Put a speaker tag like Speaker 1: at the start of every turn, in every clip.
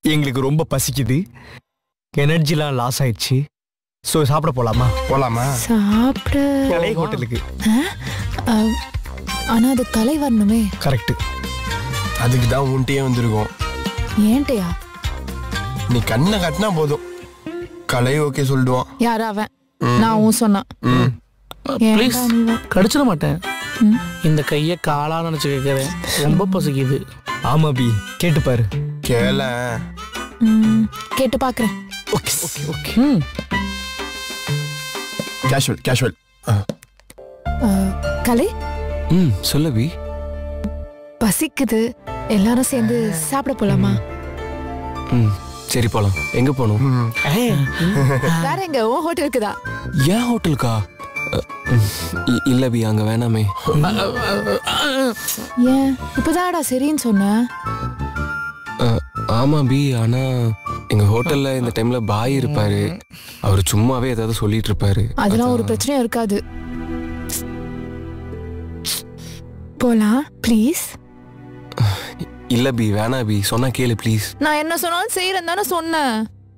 Speaker 1: எங்களுக்கு ரொம்ப பசிக்குது எனர்ஜிலாம் லாஸ் ஆயிடுச்சு ஸோ சாப்பிட போலாமா
Speaker 2: போலாமா
Speaker 3: சாப்பிட
Speaker 1: கலை ஹோட்டலுக்கு
Speaker 3: ஆ, ஆனா அது கலை வரணுமே
Speaker 1: கரெக்ட்
Speaker 2: அதுக்கு தான் உன்ட்டே வந்திருக்கோம்
Speaker 3: ஏன்ட்டையா
Speaker 2: நீ கண்ணை கட்டினா போதும் கலை ஓகே சொல்லிடுவான்
Speaker 3: யார் அவன் நான் உன் சொன்னான்
Speaker 2: ம்
Speaker 4: ப்ளீஸ்
Speaker 3: ஏன்டா நீ வ-
Speaker 4: கடிச்சிட மாட்டேன்
Speaker 3: ம்.
Speaker 4: இந்த கையை காலா நினைச்சு கேட்கறேன் ரொம்ப பசிக்குது
Speaker 1: ஆமா பி கேட்டு பாரு
Speaker 2: கேள
Speaker 3: ம், கேட்டு பாக்குறேன்
Speaker 1: ஓகே ஓகே ஓகே
Speaker 4: ம்
Speaker 2: கேஷுவல் கேஷுவல்
Speaker 3: ஆ, கலை
Speaker 5: ம் சொல்லு பி
Speaker 3: பசிக்குது எல்லாரும் சேர்ந்து சாப்பிட போலாமா
Speaker 5: ம் சரி போலாம் எங்க போகணும்
Speaker 3: வேற எங்க உன் ஹோட்டலுக்கு தான்
Speaker 5: ஏன் ஹோட்டலுக்கா அ, ம், இ- இல்ல பி அங்க வேணாமே
Speaker 3: ஏன் இப்பதான்டா சரின்னு சொன்னேன்
Speaker 5: அ, ஆமா பி ஆனா எங்க ஹோட்டல்ல இந்த டைம்ல பாய் இருப்பாரு அவர் சும்மாவே ஏதாவது சொல்லிட்டு இருப்பாரு
Speaker 3: அதெல்லாம் ஒரு
Speaker 5: அதான்.
Speaker 3: பிரச்சனையும் இருக்காது போலாம் ப்ளீஸ்
Speaker 5: இல்ல பி வேணா பி சொன்னா கேளு ப்ளீஸ்
Speaker 3: நான் என்ன சொன்னாலும் செய்யறேன் தானே சொன்னேன்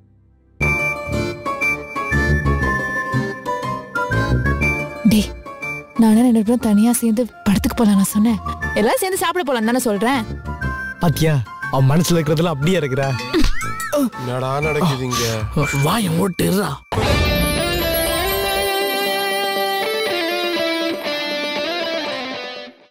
Speaker 3: டேய் நானும் ரெண்டு பேரும் தனியா சேர்ந்து படத்துக்கு போலாம் நான் சொன்னேன் எல்லாம் சேர்ந்து சாப்பிட போலாம் தானே சொல்றேன்
Speaker 1: பாத்தியா அவன் மனசுல இருக்கிறதெல்லாம் அப்படியே இருக்கிறா
Speaker 2: என்னடா நடக்குது இங்க
Speaker 4: வாயை மூட்டுறா